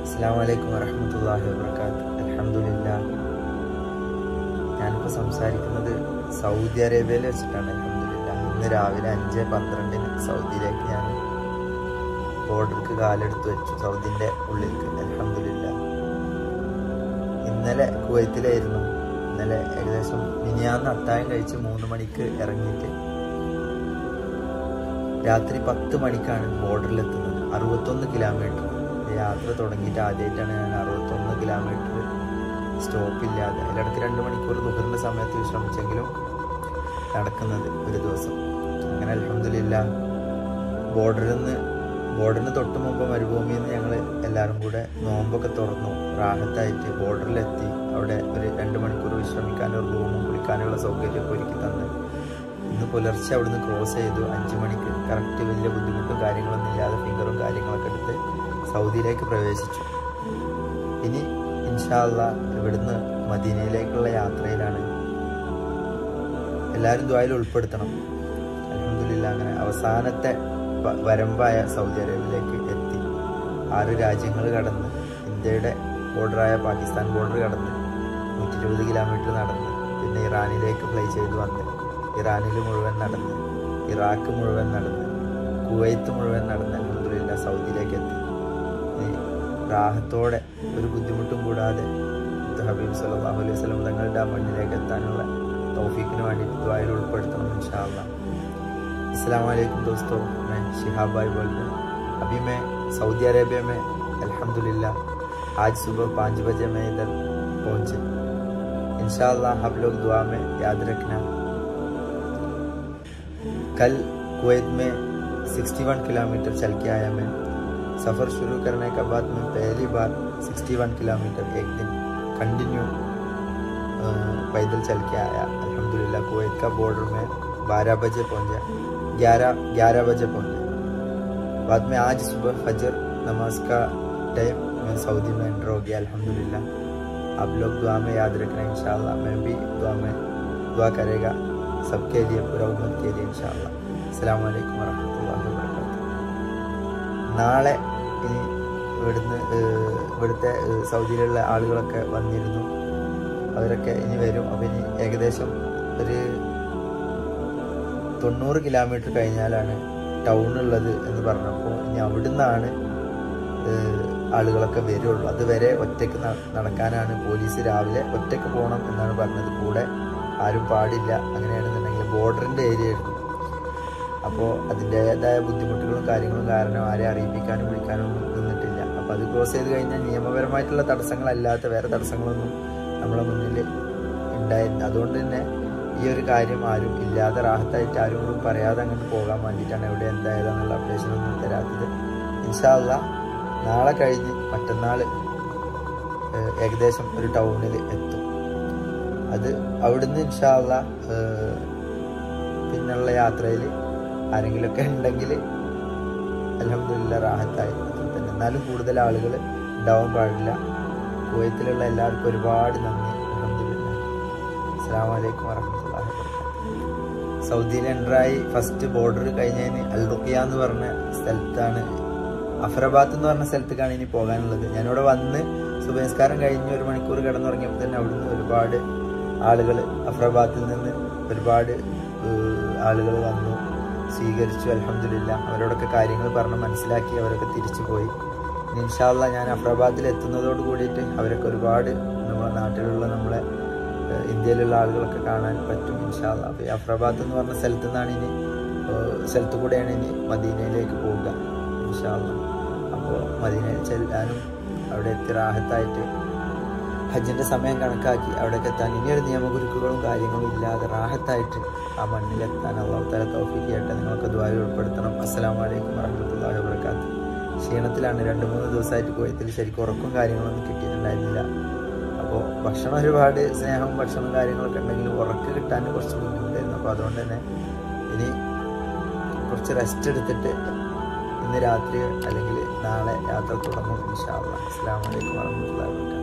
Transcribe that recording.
അസ്സാം വലൈക്കും വരഹമത്തല്ലാഹി വാബർക്കാത്ത് അലഹമുല്ല ഞാനിപ്പോൾ സംസാരിക്കുന്നത് സൗദി അറേബ്യയിൽ വെച്ചിട്ടാണ് അലഹമുല്ല ഇന്ന് രാവിലെ അഞ്ച് പന്ത്രണ്ടിന് സൗദിയിലേക്ക് ഞാൻ ബോർഡർക്ക് കാലെടുത്ത് വെച്ചു സൗദിൻ്റെ ഉള്ളിലേക്ക് അലഹമുല്ല ഇന്നലെ കുവൈത്തിലായിരുന്നു ഇന്നലെ ഏകദേശം മിനിയാന്ന് അത്താഴം കഴിച്ച് മൂന്ന് മണിക്ക് ഇറങ്ങിയിട്ട് രാത്രി പത്ത് മണിക്കാണ് ബോർഡറിലെത്തുന്നത് അറുപത്തൊന്ന് കിലോമീറ്റർ യാത്ര തുടങ്ങിയിട്ട് ആദ്യമായിട്ടാണ് ഞാൻ അറുപത്തൊന്ന് കിലോമീറ്റർ സ്റ്റോപ്പില്ലാതെ അതിലിടയ്ക്ക് രണ്ട് മണിക്കൂർ ദുഃഖറിൻ്റെ സമയത്ത് വിശ്രമിച്ചെങ്കിലും നടക്കുന്നത് ഒരു ദിവസം അങ്ങനെ അലഹമില്ല ബോർഡറിൽ നിന്ന് ബോർഡറിന് തൊട്ട് മുമ്പ് മരുഭൂമിയിൽ നിന്ന് ഞങ്ങൾ എല്ലാവരും കൂടെ നോമ്പൊക്കെ തുറന്നു റാഹത്തായിട്ട് ബോർഡറിലെത്തി അവിടെ ഒരു രണ്ട് മണിക്കൂർ വിശ്രമിക്കാനും റൂമും കുളിക്കാനുള്ള സൗകര്യമൊക്കെ ഒരുക്കി തന്ന് ഇന്ന് പുലർച്ചെ അവിടുന്ന് ക്രോസ് ചെയ്തു അഞ്ച് മണിക്ക് കറക്റ്റ് വലിയ ബുദ്ധിമുട്ടും കാര്യങ്ങളൊന്നും ഇല്ലാതെ ഫിംഗറും കാര്യങ്ങളൊക്കെ എടുത്ത് സൗദിയിലേക്ക് പ്രവേശിച്ചു ഇനി ഇൻഷാല്ല ഇവിടുന്ന് മദീനയിലേക്കുള്ള യാത്രയിലാണ് എല്ലാവരും ദ്വായിൽ ഉൾപ്പെടുത്തണം അലഹമില്ല അങ്ങനെ അവസാനത്തെ വരമ്പായ സൗദി അറേബ്യയിലേക്ക് എത്തി ആറ് രാജ്യങ്ങൾ കടന്ന് ഇന്ത്യയുടെ ബോർഡറായ പാകിസ്ഥാൻ ബോർഡർ കടന്ന് നൂറ്റി ഇരുപത് കിലോമീറ്റർ നടന്ന് പിന്നെ ഇറാനിലേക്ക് ഫ്ലൈ ചെയ്ത് വന്ന് ഇറാനിൽ മുഴുവൻ നടന്ന് ഇറാഖ് മുഴുവൻ നടന്ന് കുവൈത്ത് മുഴുവൻ നടന്ന് അലഹമില്ല സൗദിയിലേക്ക് എത്തി റാഹത്തോടെ ഒരു ബുദ്ധിമുട്ടും കൂടാതെ ഹബീബ് സല്ലാഹു അലൈഹി സ്വലം തങ്ങളുടെ ആ മണ്ണിലേക്ക് എത്താനുള്ള तौफीक ने वाली दुआएं उൾപ്പെടുത്തണം इंशाअल्लाह अस्सलाम वालेकुम दोस्तों मैं शिहाब भाई बोल रहा हूँ अभी मैं सऊदी अरेबिया में अल्हम्दुलिल्लाह आज सुबह पाँच बजे मैं इधर पहुँचे इंशाअल्लाह आप लोग दुआ में याद रखना कल कुवैत में 61 किलोमीटर चल के आया मैं सफ़र शुरू करने के बाद मैं पहली बार 61 किलोमीटर एक दिन कंटिन्यू पैदल चल के आया अल्हम्दुलिल्लाह कुवैत का बॉर्डर में 12 बजे पहुंचा 11 11 बजे पहुंचा बाद में आज सुबह फजर नमाज का टाइम मैं सऊदी में एंटर हो गया अल्हम्दुलिल्लाह आप लोग दुआ में याद रखना इंशाल्लाह मैं भी दुआ में दुआ करेगा सबके लिए पूरा उम्मत के लिए इंशाल्लाह अस्सलाम वालेकुम वरहमतुल्लाहि वबरकाതുഹു നാളെ ഇനി ഇവിടുന്ന് ഇവിടുത്തെ സൗദിയിലുള്ള ആളുകളൊക്കെ വന്നിരുന്നു അവരൊക്കെ ഇനി വരും അപ്പം ഇനി ഏകദേശം ഒരു തൊണ്ണൂറ് കിലോമീറ്റർ കഴിഞ്ഞാലാണ് ടൗൺ ഉള്ളത് എന്ന് പറഞ്ഞപ്പോൾ ഇനി അവിടുന്നാണ് ആളുകളൊക്കെ വരുള്ളൂ അതുവരെ ഒറ്റയ്ക്ക് നടക്കാനാണ് പോലീസ് രാവിലെ ഒറ്റയ്ക്ക് പോകണം എന്നാണ് പറഞ്ഞത് കൂടെ ആരും പാടില്ല അങ്ങനെയാണെന്നുണ്ടെങ്കിൽ ബോർഡറിൻ്റെ ഏരിയ ആയിരുന്നു അപ്പോൾ അതിൻ്റേതായ ബുദ്ധിമുട്ടുകളും കാര്യങ്ങളും കാരണം ആരെ അറിയിപ്പിക്കാനും വിളിക്കാനും നിന്നിട്ടില്ല അപ്പോൾ അത് ക്രോസ് ചെയ്ത് കഴിഞ്ഞാൽ നിയമപരമായിട്ടുള്ള തടസ്സങ്ങളല്ലാത്ത വേറെ തടസ്സങ്ങളൊന്നും നമ്മളെ മുന്നിൽ ഉണ്ടായിരുന്നു അതുകൊണ്ട് തന്നെ ഈ ഒരു കാര്യം ആരും ഇല്ലാതെ റാഹത്തായിട്ട് ആരും കൂടി പറയാതെ അങ്ങോട്ട് പോകാൻ വേണ്ടിയിട്ടാണ് എവിടെ എന്തായതാന്നുള്ള അപ്ഡേഷൻ ഒന്നും തരാത്തത് ഇൻഷാല്ല നാളെ കഴിഞ്ഞ് മറ്റന്നാൾ ഏകദേശം ഒരു ടൗണിൽ എത്തും അത് അവിടുന്ന് ഇൻഷാല്ല പിന്നുള്ള യാത്രയിൽ ആരെങ്കിലുമൊക്കെ ഉണ്ടെങ്കിൽ അലഹമില്ല റാഹത്തായി തന്നെ എന്നാലും കൂടുതൽ ആളുകൾ ഉണ്ടാവാൻ പാടില്ല കുവൈത്തിലുള്ള എല്ലാവർക്കും ഒരുപാട് നന്ദി അലഹമില്ല അസ്സാം വലൈക്കും വറഹമത്തല്ലാഹി സൗദിയിൽ എൻ്ററായി ഫസ്റ്റ് ബോർഡർ കഴിഞ്ഞതിന് അൽ റുക്കിയ എന്ന് പറഞ്ഞ സ്ഥലത്താണ് അഫറബാത്ത് എന്ന് പറഞ്ഞ സ്ഥലത്തേക്കാണ് ഇനി പോകാനുള്ളത് ഞാനിവിടെ വന്ന് സുബനസ്കാരം കഴിഞ്ഞ് ഒരു മണിക്കൂർ കിടന്നുറങ്ങിയപ്പോൾ തന്നെ അവിടുന്ന് ഒരുപാട് ആളുകൾ അഫറബാത്തിൽ നിന്ന് ഒരുപാട് ആളുകൾ വന്നു സ്വീകരിച്ചു അലഹമില്ല അവരോടൊക്കെ കാര്യങ്ങൾ പറഞ്ഞ് മനസ്സിലാക്കി അവരൊക്കെ തിരിച്ചു പോയി ഇൻഷാല്ല ഞാൻ അഫ്രാബാദിൽ എത്തുന്നതോട് കൂടിയിട്ട് അവരൊക്കെ ഒരുപാട് നമ്മുടെ നാട്ടിലുള്ള നമ്മളെ ഇന്ത്യയിലുള്ള ആളുകളൊക്കെ കാണാൻ പറ്റും ഇൻഷാല്ല അപ്പോൾ ഈ അഫ്രാബാദ് എന്ന് പറഞ്ഞ സ്ഥലത്തു നിന്നാണ് ഇനി സ്ഥലത്തു കൂടെയാണ് ഇനി മദീനയിലേക്ക് പോവുക ഇൻഷാല്ല അപ്പോൾ മദീനയിൽ ചെല്ലാനും അവിടെ എത്തി റാഹത്തായിട്ട് ഹജ്ജിൻ്റെ സമയം കണക്കാക്കി അവിടേക്ക് എത്താൻ ഇനിയൊരു നിയമഗുരുക്കുകളും കാര്യങ്ങളും ഇല്ലാതെ റാഹത്തായിട്ട് ആ മണ്ണിലെത്താൻ അള്ളാഹു തല തൗഫീക്ക് ചെയ്യട്ടെ നിങ്ങൾക്ക് ദ്വാരം ഉൾപ്പെടുത്തണം അസ്സലാം വലൈക്കും വറഹമത്തല്ലാഹി വബർക്കാത്ത് ക്ഷീണത്തിലാണ് രണ്ട് മൂന്ന് ദിവസമായിട്ട് കുവൈത്തിൽ ശരിക്കും ഉറക്കും കാര്യങ്ങളൊന്നും കിട്ടിയിട്ടുണ്ടായിരുന്നില്ല അപ്പോൾ ഭക്ഷണം ഒരുപാട് സ്നേഹം ഭക്ഷണം കാര്യങ്ങളൊക്കെ ഉണ്ടെങ്കിലും ഉറക്ക് കിട്ടാൻ കുറച്ച് ബുദ്ധിമുട്ടായിരുന്നു അപ്പോൾ അതുകൊണ്ട് തന്നെ ഇനി കുറച്ച് റെസ്റ്റ് എടുത്തിട്ട് ഇന്ന് രാത്രി അല്ലെങ്കിൽ നാളെ യാത്ര തുടങ്ങും ഇൻഷാ അള്ളാഹ് അസ്സാം വലൈക്കും വറഹമത്തല്ലാ വർക്കാത്തു